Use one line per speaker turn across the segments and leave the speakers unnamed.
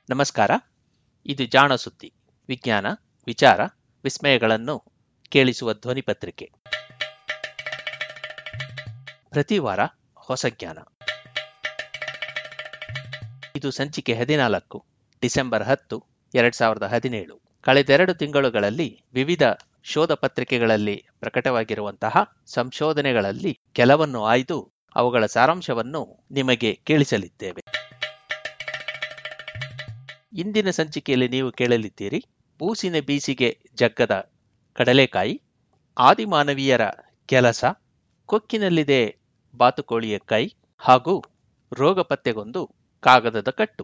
ನಮಸ್ಕಾರ ಇದು ಜಾಣ ಸುದ್ದಿ ವಿಜ್ಞಾನ ವಿಚಾರ ವಿಸ್ಮಯಗಳನ್ನು ಕೇಳಿಸುವ ಧ್ವನಿ ಪತ್ರಿಕೆ ಪ್ರತಿ ವಾರ ಹೊಸ ಜ್ಞಾನ ಇದು ಸಂಚಿಕೆ ಹದಿನಾಲ್ಕು ಡಿಸೆಂಬರ್ ಹತ್ತು ಎರಡ್ ಸಾವಿರದ ಹದಿನೇಳು ಕಳೆದೆರಡು ತಿಂಗಳುಗಳಲ್ಲಿ ವಿವಿಧ ಶೋಧ ಪತ್ರಿಕೆಗಳಲ್ಲಿ ಪ್ರಕಟವಾಗಿರುವಂತಹ ಸಂಶೋಧನೆಗಳಲ್ಲಿ ಕೆಲವನ್ನು ಆಯ್ದು ಅವುಗಳ ಸಾರಾಂಶವನ್ನು ನಿಮಗೆ ಕೇಳಿಸಲಿದ್ದೇವೆ ಇಂದಿನ ಸಂಚಿಕೆಯಲ್ಲಿ ನೀವು ಕೇಳಲಿದ್ದೀರಿ ಬೂಸಿನ ಬೀಸಿಗೆ ಜಗ್ಗದ ಕಡಲೆಕಾಯಿ ಆದಿಮಾನವೀಯರ ಕೆಲಸ ಕೊಕ್ಕಿನಲ್ಲಿದೆ ಬಾತುಕೋಳಿಯ ಕೈ ಹಾಗೂ ರೋಗ ಪತ್ತೆಗೊಂದು ಕಾಗದದ ಕಟ್ಟು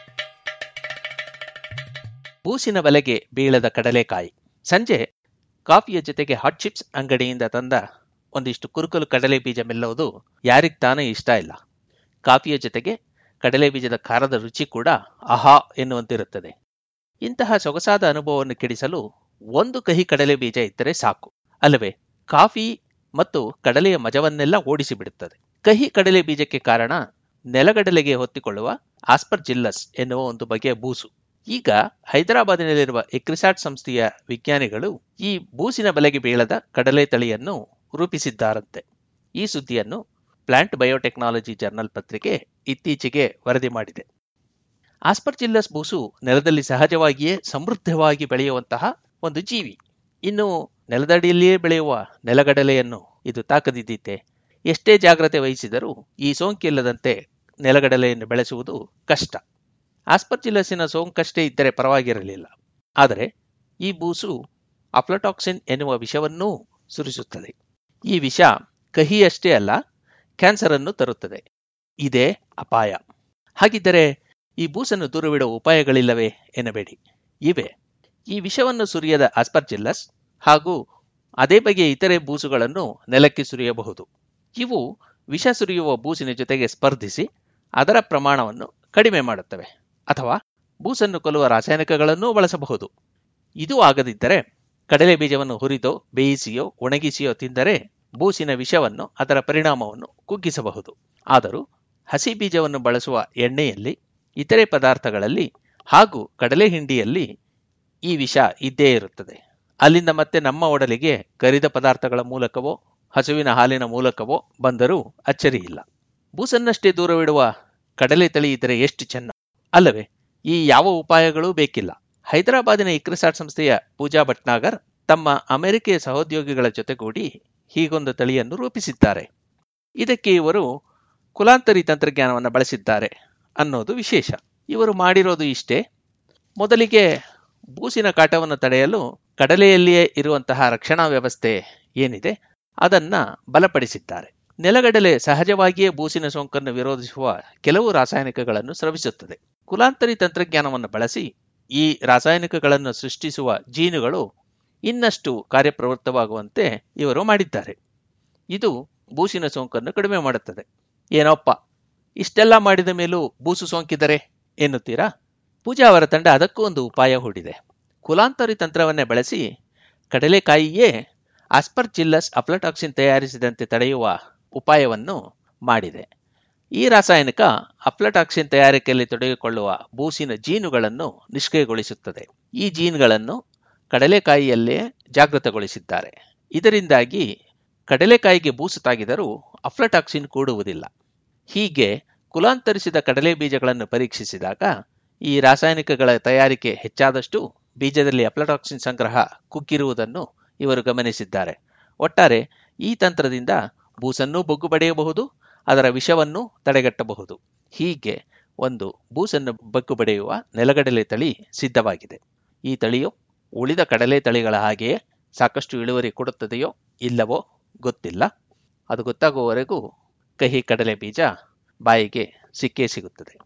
ಬೂಸಿನ ಬಲೆಗೆ ಬೀಳದ ಕಡಲೆಕಾಯಿ ಸಂಜೆ ಕಾಫಿಯ ಜೊತೆಗೆ ಹಾಟ್ ಚಿಪ್ಸ್ ಅಂಗಡಿಯಿಂದ ತಂದ ಒಂದಿಷ್ಟು ಕುರುಕಲು ಕಡಲೆ ಬೀಜ ಮೆಲ್ಲುವುದು ಯಾರಿಗ್ ತಾನೇ ಇಷ್ಟ ಇಲ್ಲ ಕಾಫಿಯ ಜೊತೆಗೆ ಕಡಲೆ ಬೀಜದ ಖಾರದ ರುಚಿ ಕೂಡ ಆಹಾ ಎನ್ನುವಂತಿರುತ್ತದೆ ಇಂತಹ ಸೊಗಸಾದ ಅನುಭವವನ್ನು ಕೆಡಿಸಲು ಒಂದು ಕಹಿ ಕಡಲೆ ಬೀಜ ಇದ್ದರೆ ಸಾಕು ಅಲ್ಲವೇ ಕಾಫಿ ಮತ್ತು ಕಡಲೆಯ ಮಜವನ್ನೆಲ್ಲ ಓಡಿಸಿಬಿಡುತ್ತದೆ ಕಹಿ ಕಡಲೆ ಬೀಜಕ್ಕೆ ಕಾರಣ ನೆಲಗಡಲೆಗೆ ಹೊತ್ತಿಕೊಳ್ಳುವ ಆಸ್ಪರ್ಜಿಲ್ಲಸ್ ಎನ್ನುವ ಒಂದು ಬಗೆಯ ಬೂಸು ಈಗ ಹೈದರಾಬಾದಿನಲ್ಲಿರುವ ಎಕ್ರಿಸಾಟ್ ಸಂಸ್ಥೆಯ ವಿಜ್ಞಾನಿಗಳು ಈ ಬೂಸಿನ ಬಲೆಗೆ ಬೀಳದ ಕಡಲೆ ತಳಿಯನ್ನು ರೂಪಿಸಿದ್ದಾರಂತೆ ಈ ಸುದ್ದಿಯನ್ನು ಪ್ಲಾಂಟ್ ಬಯೋಟೆಕ್ನಾಲಜಿ ಜರ್ನಲ್ ಪತ್ರಿಕೆ ಇತ್ತೀಚೆಗೆ ವರದಿ ಮಾಡಿದೆ ಆಸ್ಪರ್ಜಿಲ್ಲಸ್ ಬೂಸು ನೆಲದಲ್ಲಿ ಸಹಜವಾಗಿಯೇ ಸಮೃದ್ಧವಾಗಿ ಬೆಳೆಯುವಂತಹ ಒಂದು ಜೀವಿ ಇನ್ನು ನೆಲದಡಿಯಲ್ಲಿಯೇ ಬೆಳೆಯುವ ನೆಲಗಡಲೆಯನ್ನು ಇದು ತಾಕದಿದ್ದೀತೆ ಎಷ್ಟೇ ಜಾಗ್ರತೆ ವಹಿಸಿದರೂ ಈ ಸೋಂಕಿಲ್ಲದಂತೆ ನೆಲಗಡಲೆಯನ್ನು ಬೆಳೆಸುವುದು ಕಷ್ಟ ಆಸ್ಪರ್ಜಿಲ್ಲಸಿನ ಸೋಂಕಷ್ಟೇ ಇದ್ದರೆ ಪರವಾಗಿರಲಿಲ್ಲ ಆದರೆ ಈ ಬೂಸು ಅಫ್ಲಟಾಕ್ಸಿನ್ ಎನ್ನುವ ವಿಷವನ್ನೂ ಸುರಿಸುತ್ತದೆ ಈ ವಿಷ ಕಹಿಯಷ್ಟೇ ಅಲ್ಲ ಕ್ಯಾನ್ಸರ್ ಅನ್ನು ತರುತ್ತದೆ ಇದೇ ಅಪಾಯ ಹಾಗಿದ್ದರೆ ಈ ಬೂಸನ್ನು ದೂರವಿಡುವ ಉಪಾಯಗಳಿಲ್ಲವೇ ಎನ್ನಬೇಡಿ ಇವೆ ಈ ವಿಷವನ್ನು ಸುರಿಯದ ಆಸ್ಪರ್ಜಿಲ್ಲಸ್ ಹಾಗೂ ಅದೇ ಬಗೆಯ ಇತರೆ ಬೂಸುಗಳನ್ನು ನೆಲಕ್ಕೆ ಸುರಿಯಬಹುದು ಇವು ವಿಷ ಸುರಿಯುವ ಬೂಸಿನ ಜೊತೆಗೆ ಸ್ಪರ್ಧಿಸಿ ಅದರ ಪ್ರಮಾಣವನ್ನು ಕಡಿಮೆ ಮಾಡುತ್ತವೆ ಅಥವಾ ಬೂಸನ್ನು ಕೊಲ್ಲುವ ರಾಸಾಯನಿಕಗಳನ್ನೂ ಬಳಸಬಹುದು ಇದು ಆಗದಿದ್ದರೆ ಕಡಲೆ ಬೀಜವನ್ನು ಹುರಿದೋ ಬೇಯಿಸಿಯೋ ಒಣಗಿಸಿಯೋ ತಿಂದರೆ ಬೂಸಿನ ವಿಷವನ್ನು ಅದರ ಪರಿಣಾಮವನ್ನು ಕುಗ್ಗಿಸಬಹುದು ಆದರೂ ಹಸಿ ಬೀಜವನ್ನು ಬಳಸುವ ಎಣ್ಣೆಯಲ್ಲಿ ಇತರೆ ಪದಾರ್ಥಗಳಲ್ಲಿ ಹಾಗೂ ಕಡಲೆ ಹಿಂಡಿಯಲ್ಲಿ ಈ ವಿಷ ಇದ್ದೇ ಇರುತ್ತದೆ ಅಲ್ಲಿಂದ ಮತ್ತೆ ನಮ್ಮ ಒಡಲಿಗೆ ಕರಿದ ಪದಾರ್ಥಗಳ ಮೂಲಕವೋ ಹಸುವಿನ ಹಾಲಿನ ಮೂಲಕವೋ ಬಂದರೂ ಅಚ್ಚರಿಯಿಲ್ಲ ಬೂಸನ್ನಷ್ಟೇ ದೂರವಿಡುವ ಕಡಲೆ ತಳಿ ಇದ್ದರೆ ಎಷ್ಟು ಚೆನ್ನ ಅಲ್ಲವೇ ಈ ಯಾವ ಉಪಾಯಗಳೂ ಬೇಕಿಲ್ಲ ಹೈದರಾಬಾದಿನ ಇಕ್ರಿಸಾಟ್ ಸಂಸ್ಥೆಯ ಪೂಜಾ ಭಟ್ನಾಗರ್ ತಮ್ಮ ಅಮೆರಿಕೆಯ ಸಹೋದ್ಯೋಗಿಗಳ ಜೊತೆಗೂಡಿ ಹೀಗೊಂದು ತಳಿಯನ್ನು ರೂಪಿಸಿದ್ದಾರೆ ಇದಕ್ಕೆ ಇವರು ಕುಲಾಂತರಿ ತಂತ್ರಜ್ಞಾನವನ್ನು ಬಳಸಿದ್ದಾರೆ ಅನ್ನೋದು ವಿಶೇಷ ಇವರು ಮಾಡಿರೋದು ಇಷ್ಟೇ ಮೊದಲಿಗೆ ಬೂಸಿನ ಕಾಟವನ್ನು ತಡೆಯಲು ಕಡಲೆಯಲ್ಲಿಯೇ ಇರುವಂತಹ ರಕ್ಷಣಾ ವ್ಯವಸ್ಥೆ ಏನಿದೆ ಅದನ್ನ ಬಲಪಡಿಸಿದ್ದಾರೆ ನೆಲಗಡಲೆ ಸಹಜವಾಗಿಯೇ ಬೂಸಿನ ಸೋಂಕನ್ನು ವಿರೋಧಿಸುವ ಕೆಲವು ರಾಸಾಯನಿಕಗಳನ್ನು ಸ್ರವಿಸುತ್ತದೆ ಕುಲಾಂತರಿ ತಂತ್ರಜ್ಞಾನವನ್ನು ಬಳಸಿ ಈ ರಾಸಾಯನಿಕಗಳನ್ನು ಸೃಷ್ಟಿಸುವ ಜೀನುಗಳು ಇನ್ನಷ್ಟು ಕಾರ್ಯಪ್ರವೃತ್ತವಾಗುವಂತೆ ಇವರು ಮಾಡಿದ್ದಾರೆ ಇದು ಬೂಸಿನ ಸೋಂಕನ್ನು ಕಡಿಮೆ ಮಾಡುತ್ತದೆ ಏನೋಪ್ಪ ಇಷ್ಟೆಲ್ಲ ಮಾಡಿದ ಮೇಲೂ ಬೂಸು ಸೋಂಕಿದರೆ ಎನ್ನುತ್ತೀರಾ ಪೂಜಾ ಅವರ ತಂಡ ಅದಕ್ಕೂ ಒಂದು ಉಪಾಯ ಹೂಡಿದೆ ಕುಲಾಂತರಿ ತಂತ್ರವನ್ನೇ ಬಳಸಿ ಕಡಲೆಕಾಯಿಯೇ ಆಸ್ಪರ್ಜಿಲ್ಲಸ್ ಅಫ್ಲಟಾಕ್ಸಿನ್ ತಯಾರಿಸಿದಂತೆ ತಡೆಯುವ ಉಪಾಯವನ್ನು ಮಾಡಿದೆ ಈ ರಾಸಾಯನಿಕ ಅಫ್ಲಟಾಕ್ಸಿನ್ ತಯಾರಿಕೆಯಲ್ಲಿ ತೊಡಗಿಕೊಳ್ಳುವ ಬೂಸಿನ ಜೀನುಗಳನ್ನು ನಿಷ್ಕ್ರಿಯಗೊಳಿಸುತ್ತದೆ ಈ ಜೀನ್ಗಳನ್ನು ಕಡಲೆಕಾಯಿಯಲ್ಲೇ ಜಾಗೃತಗೊಳಿಸಿದ್ದಾರೆ ಇದರಿಂದಾಗಿ ಕಡಲೆಕಾಯಿಗೆ ಬೂಸು ತಾಗಿದರೂ ಅಫ್ಲಟಾಕ್ಸಿನ್ ಕೂಡುವುದಿಲ್ಲ ಹೀಗೆ ಕುಲಾಂತರಿಸಿದ ಕಡಲೆ ಬೀಜಗಳನ್ನು ಪರೀಕ್ಷಿಸಿದಾಗ ಈ ರಾಸಾಯನಿಕಗಳ ತಯಾರಿಕೆ ಹೆಚ್ಚಾದಷ್ಟು ಬೀಜದಲ್ಲಿ ಅಫ್ಲಟಾಕ್ಸಿನ್ ಸಂಗ್ರಹ ಕುಗ್ಗಿರುವುದನ್ನು ಇವರು ಗಮನಿಸಿದ್ದಾರೆ ಒಟ್ಟಾರೆ ಈ ತಂತ್ರದಿಂದ ಬೂಸನ್ನೂ ಬೊಗ್ಗು ಬಡಿಯಬಹುದು ಅದರ ವಿಷವನ್ನು ತಡೆಗಟ್ಟಬಹುದು ಹೀಗೆ ಒಂದು ಬೂಸನ್ನು ಬಗ್ಗು ಬಡಿಯುವ ನೆಲಗಡಲೆ ತಳಿ ಸಿದ್ಧವಾಗಿದೆ ಈ ತಳಿಯು ಉಳಿದ ಕಡಲೆ ತಳಿಗಳ ಹಾಗೆಯೇ ಸಾಕಷ್ಟು ಇಳುವರಿ ಕೊಡುತ್ತದೆಯೋ ಇಲ್ಲವೋ ಗೊತ್ತಿಲ್ಲ ಅದು ಗೊತ್ತಾಗುವವರೆಗೂ ಕಹಿ ಕಡಲೆ ಬೀಜ ಬಾಯಿಗೆ ಸಿಕ್ಕೇ ಸಿಗುತ್ತದೆ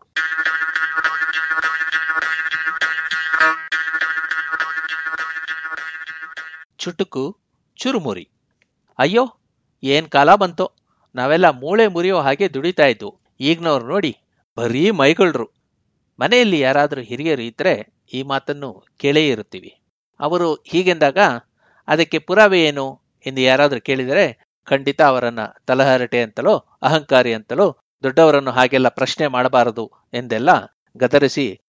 ಚುಟುಕು ಚುರುಮುರಿ ಅಯ್ಯೋ ಏನ್ ಕಾಲ ಬಂತೋ ನಾವೆಲ್ಲ ಮೂಳೆ ಮುರಿಯೋ ಹಾಗೆ ದುಡಿತಾ ಇದ್ವು ಈಗ್ನವ್ರು ನೋಡಿ ಬರೀ ಮೈಗಳ್ರು ಮನೆಯಲ್ಲಿ ಯಾರಾದರೂ ಹಿರಿಯರು ಇದ್ರೆ ಈ ಮಾತನ್ನು ಕೇಳೇ ಇರುತ್ತೀವಿ ಅವರು ಹೀಗೆಂದಾಗ ಅದಕ್ಕೆ ಪುರಾವೆ ಏನು ಎಂದು ಯಾರಾದರೂ ಕೇಳಿದರೆ ಖಂಡಿತ ಅವರನ್ನ ತಲಹರಟೆ ಅಂತಲೋ ಅಹಂಕಾರಿ ಅಂತಲೋ ದೊಡ್ಡವರನ್ನು ಹಾಗೆಲ್ಲ ಪ್ರಶ್ನೆ ಮಾಡಬಾರದು ಎಂದೆಲ್ಲ ಗದರಿಸಿ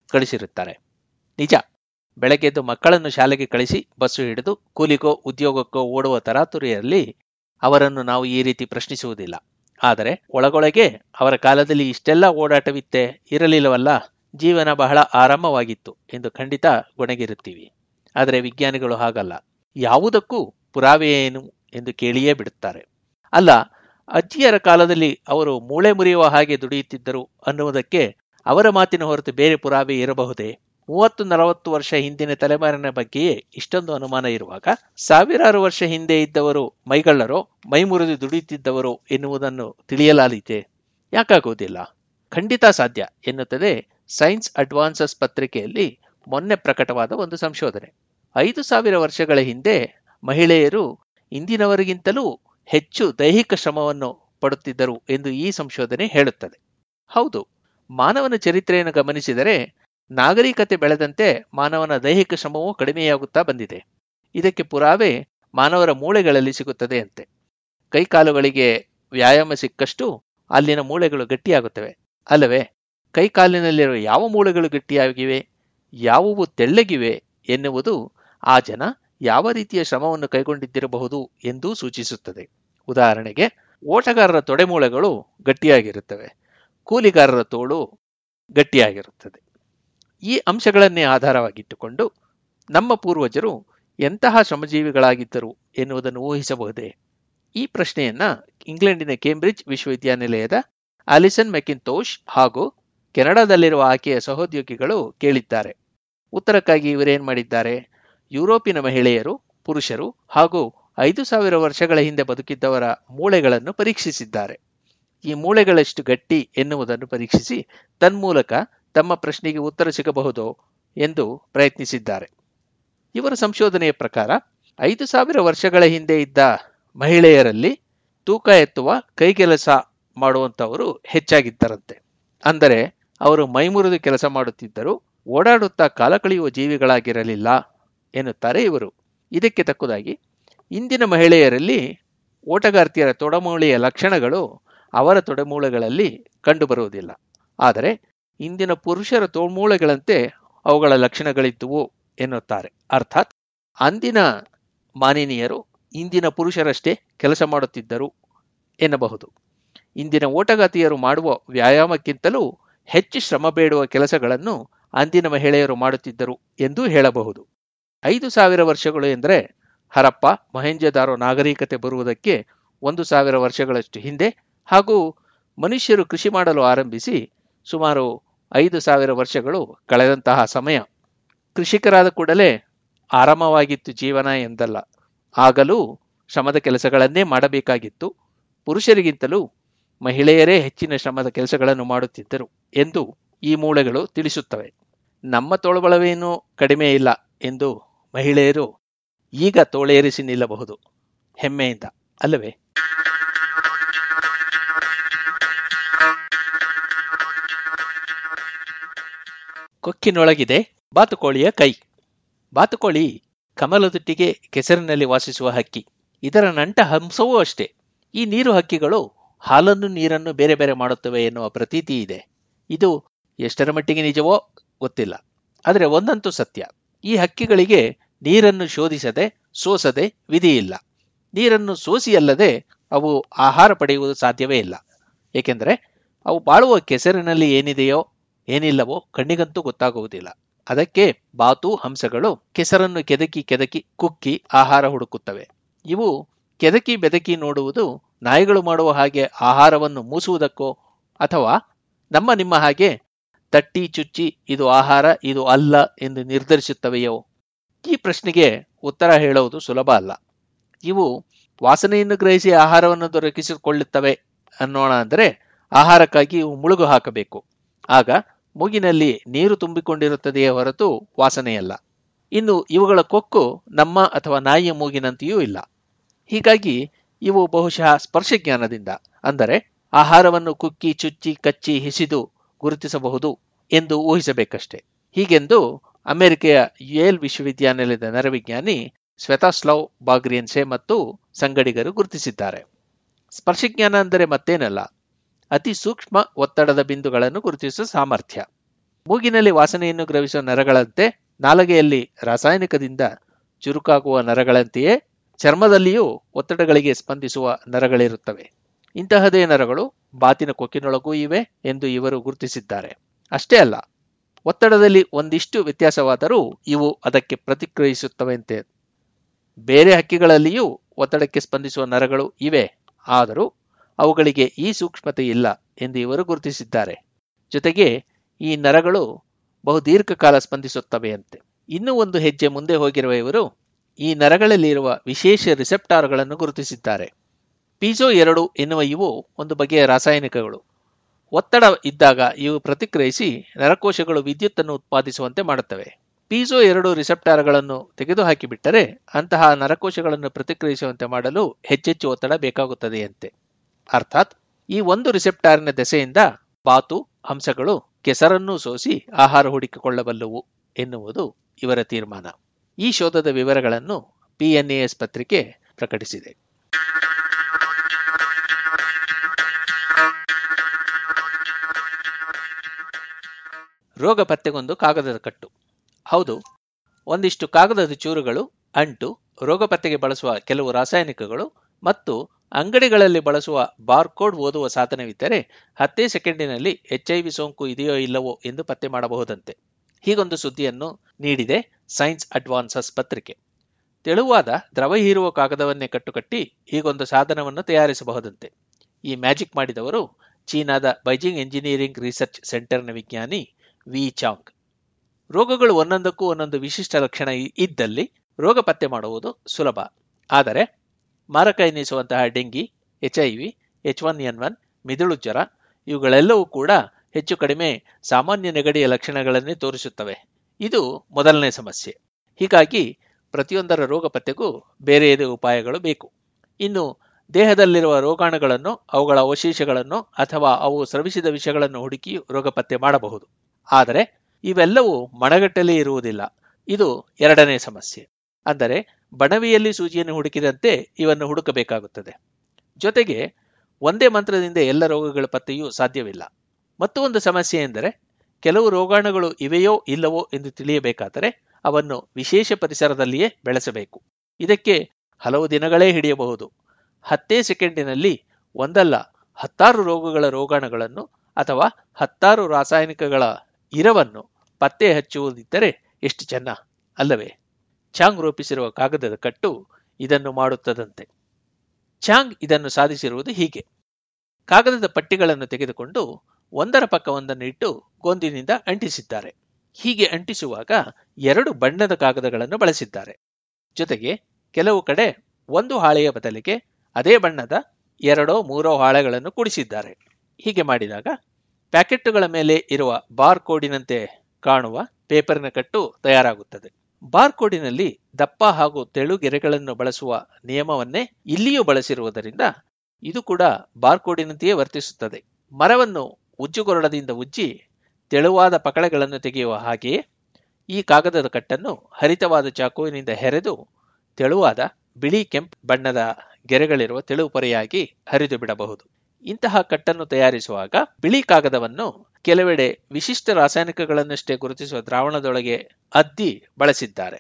ಕಳಿಸಿರುತ್ತಾರೆ ನಿಜ ಬೆಳಗ್ಗೆದ್ದು ಮಕ್ಕಳನ್ನು ಶಾಲೆಗೆ ಕಳಿಸಿ ಬಸ್ಸು ಹಿಡಿದು ಕೂಲಿಗೋ ಉದ್ಯೋಗಕ್ಕೋ ಓಡುವ ತರಾತುರಿಯಲ್ಲಿ ಅವರನ್ನು ನಾವು ಈ ರೀತಿ ಪ್ರಶ್ನಿಸುವುದಿಲ್ಲ ಆದರೆ ಒಳಗೊಳಗೆ ಅವರ ಕಾಲದಲ್ಲಿ ಇಷ್ಟೆಲ್ಲ ಓಡಾಟವಿತ್ತೆ ಇರಲಿಲ್ಲವಲ್ಲ ಜೀವನ ಬಹಳ ಆರಾಮವಾಗಿತ್ತು ಎಂದು ಖಂಡಿತ ಗೊಣಗಿರುತ್ತೀವಿ ಆದರೆ ವಿಜ್ಞಾನಿಗಳು ಹಾಗಲ್ಲ ಯಾವುದಕ್ಕೂ ಪುರಾವೆ ಏನು ಎಂದು ಕೇಳಿಯೇ ಬಿಡುತ್ತಾರೆ ಅಲ್ಲ ಅಜ್ಜಿಯರ ಕಾಲದಲ್ಲಿ ಅವರು ಮೂಳೆ ಮುರಿಯುವ ಹಾಗೆ ದುಡಿಯುತ್ತಿದ್ದರು ಅನ್ನುವುದಕ್ಕೆ ಅವರ ಮಾತಿನ ಹೊರತು ಬೇರೆ ಪುರಾವೆ ಇರಬಹುದೇ ಮೂವತ್ತು ನಲವತ್ತು ವರ್ಷ ಹಿಂದಿನ ತಲೆಮಾರಿನ ಬಗ್ಗೆಯೇ ಇಷ್ಟೊಂದು ಅನುಮಾನ ಇರುವಾಗ ಸಾವಿರಾರು ವರ್ಷ ಹಿಂದೆ ಇದ್ದವರು ಮೈಗಳ್ಳರೋ ಮೈ ಮುರಿದು ದುಡಿಯುತ್ತಿದ್ದವರು ಎನ್ನುವುದನ್ನು ತಿಳಿಯಲಾದೀತೆ ಯಾಕಾಗುವುದಿಲ್ಲ ಖಂಡಿತ ಸಾಧ್ಯ ಎನ್ನುತ್ತದೆ ಸೈನ್ಸ್ ಅಡ್ವಾನ್ಸಸ್ ಪತ್ರಿಕೆಯಲ್ಲಿ ಮೊನ್ನೆ ಪ್ರಕಟವಾದ ಒಂದು ಸಂಶೋಧನೆ ಐದು ಸಾವಿರ ವರ್ಷಗಳ ಹಿಂದೆ ಮಹಿಳೆಯರು ಇಂದಿನವರಿಗಿಂತಲೂ ಹೆಚ್ಚು ದೈಹಿಕ ಶ್ರಮವನ್ನು ಪಡುತ್ತಿದ್ದರು ಎಂದು ಈ ಸಂಶೋಧನೆ ಹೇಳುತ್ತದೆ ಹೌದು ಮಾನವನ ಚರಿತ್ರೆಯನ್ನು ಗಮನಿಸಿದರೆ ನಾಗರಿಕತೆ ಬೆಳೆದಂತೆ ಮಾನವನ ದೈಹಿಕ ಶ್ರಮವೂ ಕಡಿಮೆಯಾಗುತ್ತಾ ಬಂದಿದೆ ಇದಕ್ಕೆ ಪುರಾವೆ ಮಾನವರ ಮೂಳೆಗಳಲ್ಲಿ ಸಿಗುತ್ತದೆ ಅಂತೆ ಕೈಕಾಲುಗಳಿಗೆ ವ್ಯಾಯಾಮ ಸಿಕ್ಕಷ್ಟು ಅಲ್ಲಿನ ಮೂಳೆಗಳು ಗಟ್ಟಿಯಾಗುತ್ತವೆ ಅಲ್ಲವೇ ಕೈಕಾಲಿನಲ್ಲಿರುವ ಯಾವ ಮೂಳೆಗಳು ಗಟ್ಟಿಯಾಗಿವೆ ಯಾವುವು ತೆಳ್ಳಗಿವೆ ಎನ್ನುವುದು ಆ ಜನ ಯಾವ ರೀತಿಯ ಶ್ರಮವನ್ನು ಕೈಗೊಂಡಿದ್ದಿರಬಹುದು ಎಂದೂ ಸೂಚಿಸುತ್ತದೆ ಉದಾಹರಣೆಗೆ ಓಟಗಾರರ ತೊಡೆಮೂಳೆಗಳು ಗಟ್ಟಿಯಾಗಿರುತ್ತವೆ ಕೂಲಿಗಾರರ ತೋಳು ಗಟ್ಟಿಯಾಗಿರುತ್ತದೆ ಈ ಅಂಶಗಳನ್ನೇ ಆಧಾರವಾಗಿಟ್ಟುಕೊಂಡು ನಮ್ಮ ಪೂರ್ವಜರು ಎಂತಹ ಶ್ರಮಜೀವಿಗಳಾಗಿದ್ದರು ಎನ್ನುವುದನ್ನು ಊಹಿಸಬಹುದೇ ಈ ಪ್ರಶ್ನೆಯನ್ನ ಇಂಗ್ಲೆಂಡಿನ ಕೇಂಬ್ರಿಡ್ಜ್ ವಿಶ್ವವಿದ್ಯಾನಿಲಯದ ಆಲಿಸನ್ ಮೆಕಿನ್ತೋಶ್ ಹಾಗೂ ಕೆನಡಾದಲ್ಲಿರುವ ಆಕೆಯ ಸಹೋದ್ಯೋಗಿಗಳು ಕೇಳಿದ್ದಾರೆ ಉತ್ತರಕ್ಕಾಗಿ ಇವರೇನ್ ಮಾಡಿದ್ದಾರೆ ಯುರೋಪಿನ ಮಹಿಳೆಯರು ಪುರುಷರು ಹಾಗೂ ಐದು ಸಾವಿರ ವರ್ಷಗಳ ಹಿಂದೆ ಬದುಕಿದ್ದವರ ಮೂಳೆಗಳನ್ನು ಪರೀಕ್ಷಿಸಿದ್ದಾರೆ ಈ ಮೂಳೆಗಳೆಷ್ಟು ಗಟ್ಟಿ ಎನ್ನುವುದನ್ನು ಪರೀಕ್ಷಿಸಿ ತನ್ಮೂಲಕ ತಮ್ಮ ಪ್ರಶ್ನೆಗೆ ಉತ್ತರ ಸಿಗಬಹುದೋ ಎಂದು ಪ್ರಯತ್ನಿಸಿದ್ದಾರೆ ಇವರ ಸಂಶೋಧನೆಯ ಪ್ರಕಾರ ಐದು ಸಾವಿರ ವರ್ಷಗಳ ಹಿಂದೆ ಇದ್ದ ಮಹಿಳೆಯರಲ್ಲಿ ತೂಕ ಎತ್ತುವ ಕೈಕೆಲಸ ಮಾಡುವಂತವರು ಹೆಚ್ಚಾಗಿದ್ದರಂತೆ ಅಂದರೆ ಅವರು ಮೈಮುರಿದು ಕೆಲಸ ಮಾಡುತ್ತಿದ್ದರು ಓಡಾಡುತ್ತಾ ಕಾಲ ಕಳೆಯುವ ಜೀವಿಗಳಾಗಿರಲಿಲ್ಲ ಎನ್ನುತ್ತಾರೆ ಇವರು ಇದಕ್ಕೆ ತಕ್ಕುದಾಗಿ ಇಂದಿನ ಮಹಿಳೆಯರಲ್ಲಿ ಓಟಗಾರ್ತಿಯರ ತೊಡಮೂಳೆಯ ಲಕ್ಷಣಗಳು ಅವರ ತೊಡೆಮೂಳೆಗಳಲ್ಲಿ ಕಂಡುಬರುವುದಿಲ್ಲ ಆದರೆ ಇಂದಿನ ಪುರುಷರ ತೋಳ್ಮೂಳೆಗಳಂತೆ ಅವುಗಳ ಲಕ್ಷಣಗಳಿದ್ದುವು ಎನ್ನುತ್ತಾರೆ ಅರ್ಥಾತ್ ಅಂದಿನ ಮಾನಿನಿಯರು ಇಂದಿನ ಪುರುಷರಷ್ಟೇ ಕೆಲಸ ಮಾಡುತ್ತಿದ್ದರು ಎನ್ನಬಹುದು ಇಂದಿನ ಓಟಗಾತಿಯರು ಮಾಡುವ ವ್ಯಾಯಾಮಕ್ಕಿಂತಲೂ ಹೆಚ್ಚು ಶ್ರಮ ಬೇಡುವ ಕೆಲಸಗಳನ್ನು ಅಂದಿನ ಮಹಿಳೆಯರು ಮಾಡುತ್ತಿದ್ದರು ಎಂದೂ ಹೇಳಬಹುದು ಐದು ಸಾವಿರ ವರ್ಷಗಳು ಎಂದರೆ ಹರಪ್ಪ ಮಹೇಂಜದಾರೋ ನಾಗರಿಕತೆ ಬರುವುದಕ್ಕೆ ಒಂದು ಸಾವಿರ ವರ್ಷಗಳಷ್ಟು ಹಿಂದೆ ಹಾಗೂ ಮನುಷ್ಯರು ಕೃಷಿ ಮಾಡಲು ಆರಂಭಿಸಿ ಸುಮಾರು ಐದು ಸಾವಿರ ವರ್ಷಗಳು ಕಳೆದಂತಹ ಸಮಯ ಕೃಷಿಕರಾದ ಕೂಡಲೇ ಆರಾಮವಾಗಿತ್ತು ಜೀವನ ಎಂದಲ್ಲ ಆಗಲೂ ಶ್ರಮದ ಕೆಲಸಗಳನ್ನೇ ಮಾಡಬೇಕಾಗಿತ್ತು ಪುರುಷರಿಗಿಂತಲೂ ಮಹಿಳೆಯರೇ ಹೆಚ್ಚಿನ ಶ್ರಮದ ಕೆಲಸಗಳನ್ನು ಮಾಡುತ್ತಿದ್ದರು ಎಂದು ಈ ಮೂಳೆಗಳು ತಿಳಿಸುತ್ತವೆ ನಮ್ಮ ತೋಳುಬಳವೇನೂ ಕಡಿಮೆ ಇಲ್ಲ ಎಂದು ಮಹಿಳೆಯರು ಈಗ ತೋಳೇರಿಸಿ ನಿಲ್ಲಬಹುದು ಹೆಮ್ಮೆಯಿಂದ ಅಲ್ಲವೇ ಕೊಕ್ಕಿನೊಳಗಿದೆ ಬಾತುಕೋಳಿಯ ಕೈ ಬಾತುಕೋಳಿ ಕಮಲದೊಟ್ಟಿಗೆ ಕೆಸರಿನಲ್ಲಿ ವಾಸಿಸುವ ಹಕ್ಕಿ ಇದರ ನಂಟ ಹಂಸವೂ ಅಷ್ಟೇ ಈ ನೀರು ಹಕ್ಕಿಗಳು ಹಾಲನ್ನು ನೀರನ್ನು ಬೇರೆ ಬೇರೆ ಮಾಡುತ್ತವೆ ಎನ್ನುವ ಪ್ರತೀತಿ ಇದೆ ಇದು ಎಷ್ಟರ ಮಟ್ಟಿಗೆ ನಿಜವೋ ಗೊತ್ತಿಲ್ಲ ಆದರೆ ಒಂದಂತೂ ಸತ್ಯ ಈ ಹಕ್ಕಿಗಳಿಗೆ ನೀರನ್ನು ಶೋಧಿಸದೆ ಸೋಸದೆ ವಿಧಿಯಿಲ್ಲ ನೀರನ್ನು ಸೋಸಿಯಲ್ಲದೆ ಅವು ಆಹಾರ ಪಡೆಯುವುದು ಸಾಧ್ಯವೇ ಇಲ್ಲ ಏಕೆಂದರೆ ಅವು ಬಾಳುವ ಕೆಸರಿನಲ್ಲಿ ಏನಿದೆಯೋ ಏನಿಲ್ಲವೋ ಕಣ್ಣಿಗಂತೂ ಗೊತ್ತಾಗುವುದಿಲ್ಲ ಅದಕ್ಕೆ ಬಾತು ಹಂಸಗಳು ಕೆಸರನ್ನು ಕೆದಕಿ ಕೆದಕಿ ಕುಕ್ಕಿ ಆಹಾರ ಹುಡುಕುತ್ತವೆ ಇವು ಕೆದಕಿ ಬೆದಕಿ ನೋಡುವುದು ನಾಯಿಗಳು ಮಾಡುವ ಹಾಗೆ ಆಹಾರವನ್ನು ಮೂಸುವುದಕ್ಕೋ ಅಥವಾ ನಮ್ಮ ನಿಮ್ಮ ಹಾಗೆ ತಟ್ಟಿ ಚುಚ್ಚಿ ಇದು ಆಹಾರ ಇದು ಅಲ್ಲ ಎಂದು ನಿರ್ಧರಿಸುತ್ತವೆಯೋ ಈ ಪ್ರಶ್ನೆಗೆ ಉತ್ತರ ಹೇಳುವುದು ಸುಲಭ ಅಲ್ಲ ಇವು ವಾಸನೆಯನ್ನು ಗ್ರಹಿಸಿ ಆಹಾರವನ್ನು ದೊರಕಿಸಿಕೊಳ್ಳುತ್ತವೆ ಅನ್ನೋಣ ಅಂದರೆ ಆಹಾರಕ್ಕಾಗಿ ಇವು ಮುಳುಗು ಹಾಕಬೇಕು ಆಗ ಮೂಗಿನಲ್ಲಿ ನೀರು ತುಂಬಿಕೊಂಡಿರುತ್ತದೆಯೇ ಹೊರತು ವಾಸನೆಯಲ್ಲ ಇನ್ನು ಇವುಗಳ ಕೊಕ್ಕು ನಮ್ಮ ಅಥವಾ ನಾಯಿಯ ಮೂಗಿನಂತೆಯೂ ಇಲ್ಲ ಹೀಗಾಗಿ ಇವು ಬಹುಶಃ ಸ್ಪರ್ಶಜ್ಞಾನದಿಂದ ಅಂದರೆ ಆಹಾರವನ್ನು ಕುಕ್ಕಿ ಚುಚ್ಚಿ ಕಚ್ಚಿ ಹಿಸಿದು ಗುರುತಿಸಬಹುದು ಎಂದು ಊಹಿಸಬೇಕಷ್ಟೆ ಹೀಗೆಂದು ಅಮೆರಿಕೆಯ ಯುಯೇಲ್ ವಿಶ್ವವಿದ್ಯಾನಿಲಯದ ನರವಿಜ್ಞಾನಿ ಸ್ವೆತಾಸ್ಲವ್ ಬಾಗ್ರಿಯನ್ಸೆ ಮತ್ತು ಸಂಗಡಿಗರು ಗುರುತಿಸಿದ್ದಾರೆ ಸ್ಪರ್ಶಜ್ಞಾನ ಅಂದರೆ ಮತ್ತೇನಲ್ಲ ಅತಿ ಸೂಕ್ಷ್ಮ ಒತ್ತಡದ ಬಿಂದುಗಳನ್ನು ಗುರುತಿಸುವ ಸಾಮರ್ಥ್ಯ ಮೂಗಿನಲ್ಲಿ ವಾಸನೆಯನ್ನು ಗ್ರಹಿಸುವ ನರಗಳಂತೆ ನಾಲಗೆಯಲ್ಲಿ ರಾಸಾಯನಿಕದಿಂದ ಚುರುಕಾಗುವ ನರಗಳಂತೆಯೇ ಚರ್ಮದಲ್ಲಿಯೂ ಒತ್ತಡಗಳಿಗೆ ಸ್ಪಂದಿಸುವ ನರಗಳಿರುತ್ತವೆ ಇಂತಹದೇ ನರಗಳು ಬಾತಿನ ಕೊಕ್ಕಿನೊಳಗೂ ಇವೆ ಎಂದು ಇವರು ಗುರುತಿಸಿದ್ದಾರೆ ಅಷ್ಟೇ ಅಲ್ಲ ಒತ್ತಡದಲ್ಲಿ ಒಂದಿಷ್ಟು ವ್ಯತ್ಯಾಸವಾದರೂ ಇವು ಅದಕ್ಕೆ ಪ್ರತಿಕ್ರಿಯಿಸುತ್ತವೆಂತೆ ಬೇರೆ ಹಕ್ಕಿಗಳಲ್ಲಿಯೂ ಒತ್ತಡಕ್ಕೆ ಸ್ಪಂದಿಸುವ ನರಗಳು ಇವೆ ಆದರೂ ಅವುಗಳಿಗೆ ಈ ಸೂಕ್ಷ್ಮತೆ ಇಲ್ಲ ಎಂದು ಇವರು ಗುರುತಿಸಿದ್ದಾರೆ ಜೊತೆಗೆ ಈ ನರಗಳು ಬಹು ದೀರ್ಘಕಾಲ ಸ್ಪಂದಿಸುತ್ತವೆಯಂತೆ ಇನ್ನೂ ಒಂದು ಹೆಜ್ಜೆ ಮುಂದೆ ಹೋಗಿರುವ ಇವರು ಈ ನರಗಳಲ್ಲಿರುವ ವಿಶೇಷ ರಿಸೆಪ್ಟಾರ್ಗಳನ್ನು ಗುರುತಿಸಿದ್ದಾರೆ ಪೀಜೋ ಎರಡು ಎನ್ನುವ ಇವು ಒಂದು ಬಗೆಯ ರಾಸಾಯನಿಕಗಳು ಒತ್ತಡ ಇದ್ದಾಗ ಇವು ಪ್ರತಿಕ್ರಿಯಿಸಿ ನರಕೋಶಗಳು ವಿದ್ಯುತ್ತನ್ನು ಉತ್ಪಾದಿಸುವಂತೆ ಮಾಡುತ್ತವೆ ಪೀಜೋ ಎರಡು ರಿಸೆಪ್ಟಾರ್ಗಳನ್ನು ತೆಗೆದುಹಾಕಿಬಿಟ್ಟರೆ ಅಂತಹ ನರಕೋಶಗಳನ್ನು ಪ್ರತಿಕ್ರಿಯಿಸುವಂತೆ ಮಾಡಲು ಹೆಚ್ಚೆಚ್ಚು ಒತ್ತಡ ಬೇಕಾಗುತ್ತದೆಯಂತೆ ಅರ್ಥಾತ್ ಈ ಒಂದು ರಿಸೆಪ್ಟಾರಿನ ದೆಸೆಯಿಂದ ಬಾತು ಹಂಸಗಳು ಕೆಸರನ್ನೂ ಸೋಸಿ ಆಹಾರ ಹುಡುಕಿಕೊಳ್ಳಬಲ್ಲವು ಎನ್ನುವುದು ಇವರ ತೀರ್ಮಾನ ಈ ಶೋಧದ ವಿವರಗಳನ್ನು ಪಿಎನ್ಎಎಸ್ ಪತ್ರಿಕೆ ಪ್ರಕಟಿಸಿದೆ ರೋಗ ಪತ್ತೆಗೊಂದು ಕಾಗದದ ಕಟ್ಟು ಹೌದು ಒಂದಿಷ್ಟು ಕಾಗದದ ಚೂರುಗಳು ಅಂಟು ರೋಗ ಪತ್ತೆಗೆ ಬಳಸುವ ಕೆಲವು ರಾಸಾಯನಿಕಗಳು ಮತ್ತು ಅಂಗಡಿಗಳಲ್ಲಿ ಬಳಸುವ ಬಾರ್ಕೋಡ್ ಓದುವ ಸಾಧನವಿದ್ದರೆ ಹತ್ತೇ ಸೆಕೆಂಡಿನಲ್ಲಿ ಎಚ್ಐವಿ ಸೋಂಕು ಇದೆಯೋ ಇಲ್ಲವೋ ಎಂದು ಪತ್ತೆ ಮಾಡಬಹುದಂತೆ ಹೀಗೊಂದು ಸುದ್ದಿಯನ್ನು ನೀಡಿದೆ ಸೈನ್ಸ್ ಅಡ್ವಾನ್ಸಸ್ ಪತ್ರಿಕೆ ತೆಳುವಾದ ದ್ರವ ಹೀರುವ ಕಾಗದವನ್ನೇ ಕಟ್ಟುಕಟ್ಟಿ ಹೀಗೊಂದು ಸಾಧನವನ್ನು ತಯಾರಿಸಬಹುದಂತೆ ಈ ಮ್ಯಾಜಿಕ್ ಮಾಡಿದವರು ಚೀನಾದ ಬೈಜಿಂಗ್ ಎಂಜಿನಿಯರಿಂಗ್ ರಿಸರ್ಚ್ ಸೆಂಟರ್ನ ವಿಜ್ಞಾನಿ ವಿ ಚಾಂಗ್ ರೋಗಗಳು ಒಂದೊಂದಕ್ಕೂ ಒಂದೊಂದು ವಿಶಿಷ್ಟ ಲಕ್ಷಣ ಇದ್ದಲ್ಲಿ ರೋಗ ಪತ್ತೆ ಮಾಡುವುದು ಸುಲಭ ಆದರೆ ಮಾರಕ ಎನ್ನಿಸುವಂತಹ dengue HIV H one N one ಮಿದುಳು ಜ್ವರ ಇವುಗಳೆಲ್ಲವೂ ಕೂಡ ಹೆಚ್ಚು ಕಡಿಮೆ ಸಾಮಾನ್ಯ ನೆಗಡಿಯ ಲಕ್ಷಣಗಳನ್ನೇ ತೋರಿಸುತ್ತವೆ ಇದು ಮೊದಲನೇ ಸಮಸ್ಯೆ ಹೀಗಾಗಿ ಪ್ರತಿಯೊಂದರ ರೋಗ ಪತ್ತೆಗೂ ಬೇರೆಯದೇ ಉಪಾಯಗಳು ಬೇಕು ಇನ್ನು ದೇಹದಲ್ಲಿರುವ ರೋಗಾಣುಗಳನ್ನು ಅವುಗಳ ಅವಶೇಷಗಳನ್ನು ಅಥವಾ ಅವು ಸ್ರವಿಸಿದ ವಿಷಗಳನ್ನು ಹುಡುಕಿ ರೋಗ ಪತ್ತೆ ಮಾಡಬಹುದು ಆದರೆ ಇವೆಲ್ಲವೂ ಮಣಗಟ್ಟಲೆ ಇರುವುದಿಲ್ಲ ಇದು ಎರಡನೇ ಸಮಸ್ಯೆ ಅಂದರೆ ಬಣವಿಯಲ್ಲಿ ಸೂಜಿಯನ್ನು ಹುಡುಕಿದಂತೆ ಇವನ್ನು ಹುಡುಕಬೇಕಾಗುತ್ತದೆ ಜೊತೆಗೆ ಒಂದೇ ಮಂತ್ರದಿಂದ ಎಲ್ಲ ರೋಗಗಳ ಪತ್ತೆಯೂ ಸಾಧ್ಯವಿಲ್ಲ ಮತ್ತು ಒಂದು ಸಮಸ್ಯೆ ಎಂದರೆ ಕೆಲವು ರೋಗಾಣುಗಳು ಇವೆಯೋ ಇಲ್ಲವೋ ಎಂದು ತಿಳಿಯಬೇಕಾದರೆ ಅವನ್ನು ವಿಶೇಷ ಪರಿಸರದಲ್ಲಿಯೇ ಬೆಳೆಸಬೇಕು ಇದಕ್ಕೆ ಹಲವು ದಿನಗಳೇ ಹಿಡಿಯಬಹುದು ಹತ್ತೇ ಸೆಕೆಂಡಿನಲ್ಲಿ ಒಂದಲ್ಲ ಹತ್ತಾರು ರೋಗಗಳ ರೋಗಾಣುಗಳನ್ನು ಅಥವಾ ಹತ್ತಾರು ರಾಸಾಯನಿಕಗಳ ಇರವನ್ನು ಪತ್ತೆ ಹಚ್ಚುವುದಿದ್ದರೆ ಎಷ್ಟು ಚೆನ್ನ ಅಲ್ಲವೇ ಚಾಂಗ್ ರೂಪಿಸಿರುವ ಕಾಗದದ ಕಟ್ಟು ಇದನ್ನು ಮಾಡುತ್ತದಂತೆ ಚಾಂಗ್ ಇದನ್ನು ಸಾಧಿಸಿರುವುದು ಹೀಗೆ ಕಾಗದದ ಪಟ್ಟಿಗಳನ್ನು ತೆಗೆದುಕೊಂಡು ಒಂದರ ಪಕ್ಕ ಒಂದನ್ನು ಇಟ್ಟು ಗೊಂದಿನಿಂದ ಅಂಟಿಸಿದ್ದಾರೆ ಹೀಗೆ ಅಂಟಿಸುವಾಗ ಎರಡು ಬಣ್ಣದ ಕಾಗದಗಳನ್ನು ಬಳಸಿದ್ದಾರೆ ಜೊತೆಗೆ ಕೆಲವು ಕಡೆ ಒಂದು ಹಾಳೆಯ ಬದಲಿಗೆ ಅದೇ ಬಣ್ಣದ ಎರಡೋ ಮೂರೋ ಹಾಳೆಗಳನ್ನು ಕೂಡಿಸಿದ್ದಾರೆ ಹೀಗೆ ಮಾಡಿದಾಗ ಪ್ಯಾಕೆಟ್ಟುಗಳ ಮೇಲೆ ಇರುವ ಬಾರ್ ಕೋಡಿನಂತೆ ಕಾಣುವ ಪೇಪರಿನ ಕಟ್ಟು ತಯಾರಾಗುತ್ತದೆ ಬಾರ್ ಕೋಡಿನಲ್ಲಿ ದಪ್ಪ ಹಾಗೂ ತೆಳು ಗೆರೆಗಳನ್ನು ಬಳಸುವ ನಿಯಮವನ್ನೇ ಇಲ್ಲಿಯೂ ಬಳಸಿರುವುದರಿಂದ ಇದು ಕೂಡ ಬಾರ್ ಕೋಡಿನಂತೆಯೇ ವರ್ತಿಸುತ್ತದೆ ಮರವನ್ನು ಉಜ್ಜುಗೊರಡದಿಂದ ಉಜ್ಜಿ ತೆಳುವಾದ ಪಕಳೆಗಳನ್ನು ತೆಗೆಯುವ ಹಾಗೆಯೇ ಈ ಕಾಗದದ ಕಟ್ಟನ್ನು ಹರಿತವಾದ ಚಾಕುವಿನಿಂದ ಹೆರೆದು ತೆಳುವಾದ ಬಿಳಿ ಕೆಂಪು ಬಣ್ಣದ ಗೆರೆಗಳಿರುವ ತೆಳು ಪೊರೆಯಾಗಿ ಹರಿದು ಬಿಡಬಹುದು ಇಂತಹ ಕಟ್ಟನ್ನು ತಯಾರಿಸುವಾಗ ಬಿಳಿ ಕಾಗದವನ್ನು ಕೆಲವೆಡೆ ವಿಶಿಷ್ಟ ರಾಸಾಯನಿಕಗಳನ್ನಷ್ಟೇ ಗುರುತಿಸುವ ದ್ರಾವಣದೊಳಗೆ ಅದ್ದಿ ಬಳಸಿದ್ದಾರೆ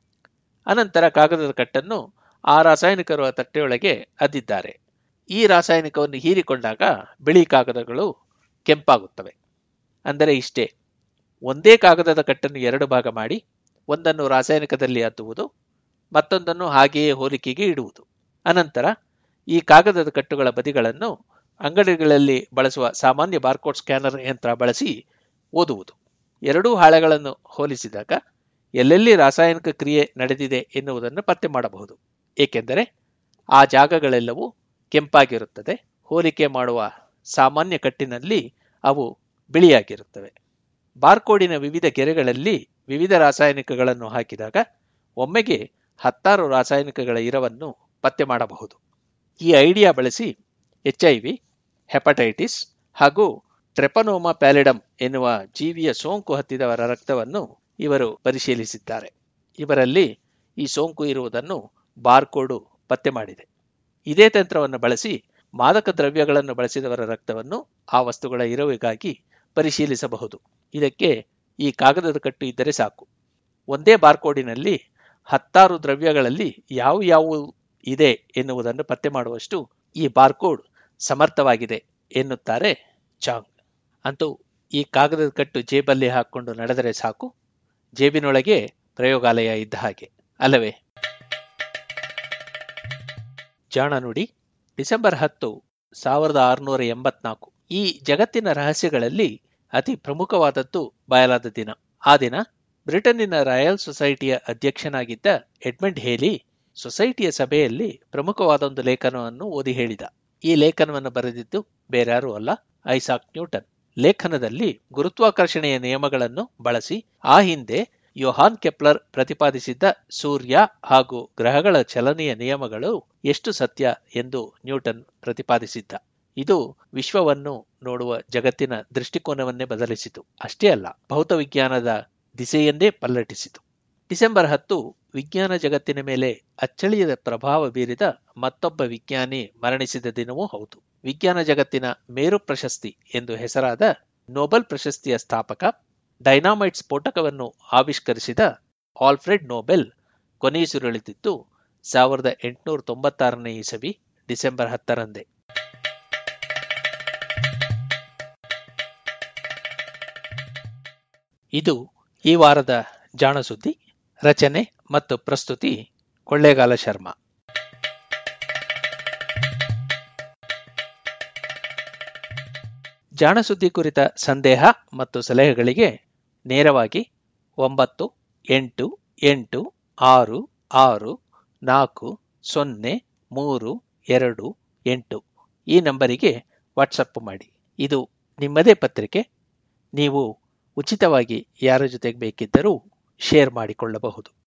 ಅನಂತರ ಕಾಗದದ ಕಟ್ಟನ್ನು ಆ ರಾಸಾಯನಿಕರುವ ತಟ್ಟೆಯೊಳಗೆ ಅದ್ದಿದ್ದಾರೆ ಈ ರಾಸಾಯನಿಕವನ್ನು ಹೀರಿಕೊಂಡಾಗ ಬಿಳಿ ಕಾಗದಗಳು ಕೆಂಪಾಗುತ್ತವೆ ಅಂದರೆ ಇಷ್ಟೇ ಒಂದೇ ಕಾಗದದ ಕಟ್ಟನ್ನು ಎರಡು ಭಾಗ ಮಾಡಿ ಒಂದನ್ನು ರಾಸಾಯನಿಕದಲ್ಲಿ ಅದ್ದುವುದು ಮತ್ತೊಂದನ್ನು ಹಾಗೆಯೇ ಹೋಲಿಕೆಗೆ ಇಡುವುದು ಅನಂತರ ಈ ಕಾಗದದ ಕಟ್ಟುಗಳ ಬದಿಗಳನ್ನು ಅಂಗಡಿಗಳಲ್ಲಿ ಬಳಸುವ ಸಾಮಾನ್ಯ ಬಾರ್ಕೋಡ್ ಸ್ಕ್ಯಾನರ್ ಯಂತ್ರ ಬಳಸಿ ಓದುವುದು ಎರಡೂ ಹಾಳೆಗಳನ್ನು ಹೋಲಿಸಿದಾಗ ಎಲ್ಲೆಲ್ಲಿ ರಾಸಾಯನಿಕ ಕ್ರಿಯೆ ನಡೆದಿದೆ ಎನ್ನುವುದನ್ನು ಪತ್ತೆ ಮಾಡಬಹುದು ಏಕೆಂದರೆ ಆ ಜಾಗಗಳೆಲ್ಲವೂ ಕೆಂಪಾಗಿರುತ್ತದೆ ಹೋಲಿಕೆ ಮಾಡುವ ಸಾಮಾನ್ಯ ಕಟ್ಟಿನಲ್ಲಿ ಅವು ಬಿಳಿಯಾಗಿರುತ್ತವೆ ಬಾರ್ಕೋಡಿನ ವಿವಿಧ ಗೆರೆಗಳಲ್ಲಿ ವಿವಿಧ ರಾಸಾಯನಿಕಗಳನ್ನು ಹಾಕಿದಾಗ ಒಮ್ಮೆಗೆ ಹತ್ತಾರು ರಾಸಾಯನಿಕಗಳ ಇರವನ್ನು ಪತ್ತೆ ಮಾಡಬಹುದು ಈ ಐಡಿಯಾ ಬಳಸಿ ಎಚ್ಐವಿ ಹೆಪಟೈಟಿಸ್ ಹಾಗೂ ಟ್ರೆಪನೋಮಾ ಪ್ಯಾಲಿಡಮ್ ಎನ್ನುವ ಜೀವಿಯ ಸೋಂಕು ಹತ್ತಿದವರ ರಕ್ತವನ್ನು ಇವರು ಪರಿಶೀಲಿಸಿದ್ದಾರೆ ಇವರಲ್ಲಿ ಈ ಸೋಂಕು ಇರುವುದನ್ನು ಬಾರ್ಕೋಡು ಪತ್ತೆ ಮಾಡಿದೆ ಇದೇ ತಂತ್ರವನ್ನು ಬಳಸಿ ಮಾದಕ ದ್ರವ್ಯಗಳನ್ನು ಬಳಸಿದವರ ರಕ್ತವನ್ನು ಆ ವಸ್ತುಗಳ ಇರುವಿಗಾಗಿ ಪರಿಶೀಲಿಸಬಹುದು ಇದಕ್ಕೆ ಈ ಕಾಗದದ ಕಟ್ಟು ಇದ್ದರೆ ಸಾಕು ಒಂದೇ ಬಾರ್ಕೋಡಿನಲ್ಲಿ ಹತ್ತಾರು ದ್ರವ್ಯಗಳಲ್ಲಿ ಯಾವ ಯಾವ ಇದೆ ಎನ್ನುವುದನ್ನು ಪತ್ತೆ ಮಾಡುವಷ್ಟು ಈ ಬಾರ್ಕೋಡ್ ಸಮರ್ಥವಾಗಿದೆ ಎನ್ನುತ್ತಾರೆ ಚಾಂಗ್ ಅಂತೂ ಈ ಕಾಗದದ ಕಟ್ಟು ಜೇಬಲ್ಲಿ ಹಾಕೊಂಡು ನಡೆದರೆ ಸಾಕು ಜೇಬಿನೊಳಗೆ ಪ್ರಯೋಗಾಲಯ ಇದ್ದ ಹಾಗೆ ಅಲ್ಲವೇ ಜಾಣ ನುಡಿ ಡಿಸೆಂಬರ್ ಹತ್ತು ಸಾವಿರದ ಆರುನೂರ ಎಂಬತ್ನಾಲ್ಕು ಈ ಜಗತ್ತಿನ ರಹಸ್ಯಗಳಲ್ಲಿ ಅತಿ ಪ್ರಮುಖವಾದದ್ದು ಬಯಲಾದ ದಿನ ಆ ದಿನ ಬ್ರಿಟನ್ನಿನ ರಾಯಲ್ ಸೊಸೈಟಿಯ ಅಧ್ಯಕ್ಷನಾಗಿದ್ದ ಎಡ್ಮಂಡ್ ಹೇಲಿ ಸೊಸೈಟಿಯ ಸಭೆಯಲ್ಲಿ ಪ್ರಮುಖವಾದೊಂದು ಲೇಖನವನ್ನು ಓದಿ ಹೇಳಿದ ಈ ಲೇಖನವನ್ನು ಬರೆದಿದ್ದು ಬೇರ್ಯಾರೂ ಅಲ್ಲ ಐಸಾಕ್ ನ್ಯೂಟನ್ ಲೇಖನದಲ್ಲಿ ಗುರುತ್ವಾಕರ್ಷಣೆಯ ನಿಯಮಗಳನ್ನು ಬಳಸಿ ಆ ಹಿಂದೆ ಯೋಹಾನ್ ಕೆಪ್ಲರ್ ಪ್ರತಿಪಾದಿಸಿದ್ದ ಸೂರ್ಯ ಹಾಗೂ ಗ್ರಹಗಳ ಚಲನೆಯ ನಿಯಮಗಳು ಎಷ್ಟು ಸತ್ಯ ಎಂದು ನ್ಯೂಟನ್ ಪ್ರತಿಪಾದಿಸಿದ್ದ ಇದು ವಿಶ್ವವನ್ನು ನೋಡುವ ಜಗತ್ತಿನ ದೃಷ್ಟಿಕೋನವನ್ನೇ ಬದಲಿಸಿತು ಅಷ್ಟೇ ಅಲ್ಲ ಭೌತವಿಜ್ಞಾನದ ದಿಸೆಯನ್ನೇ ಪಲ್ಲಟಿಸಿತು ಡಿಸೆಂಬರ್ ಹತ್ತು ವಿಜ್ಞಾನ ಜಗತ್ತಿನ ಮೇಲೆ ಅಚ್ಚಳಿಯದ ಪ್ರಭಾವ ಬೀರಿದ ಮತ್ತೊಬ್ಬ ವಿಜ್ಞಾನಿ ಮರಣಿಸಿದ ದಿನವೂ ಹೌದು ವಿಜ್ಞಾನ ಜಗತ್ತಿನ ಮೇರು ಪ್ರಶಸ್ತಿ ಎಂದು ಹೆಸರಾದ ನೊಬೆಲ್ ಪ್ರಶಸ್ತಿಯ ಸ್ಥಾಪಕ ಡೈನಾಮೈಟ್ ಸ್ಫೋಟಕವನ್ನು ಆವಿಷ್ಕರಿಸಿದ ಆಲ್ಫ್ರೆಡ್ ನೊಬೆಲ್ ಕೊನೆಯುಸಿರೆಳೆದಿದ್ದು ಸಾವಿರದ ಎಂಟುನೂರ ತೊಂಬತ್ತಾರನೇ ಇಸವಿ ಡಿಸೆಂಬರ್ ಹತ್ತರಂದೇ ಇದು ಈ ವಾರದ ಜಾಣ ಸುದ್ದಿ ರಚನೆ ಮತ್ತು ಪ್ರಸ್ತುತಿ ಕೊಳ್ಳೇಗಾಲ ಶರ್ಮಾ ಜಾಣ ಸುದ್ದಿ ಕುರಿತ ಸಂದೇಹ ಮತ್ತು ಸಲಹೆಗಳಿಗೆ ನೇರವಾಗಿ ಒಂಬತ್ತು ಎಂಟು ಎಂಟು ಆರು ಆರು ನಾಲ್ಕು ಸೊನ್ನೆ ಮೂರು ಎರಡು ಎಂಟು ಈ ನಂಬರಿಗೆ ವಾಟ್ಸಪ್ ಮಾಡಿ ಇದು ನಿಮ್ಮದೇ ಪತ್ರಿಕೆ ನೀವು ಉಚಿತವಾಗಿ ಯಾರ ಜೊತೆಗೆ ಬೇಕಿದ್ದರೂ ಶೇರ್ ಮಾಡಿಕೊಳ್ಳಬಹುದು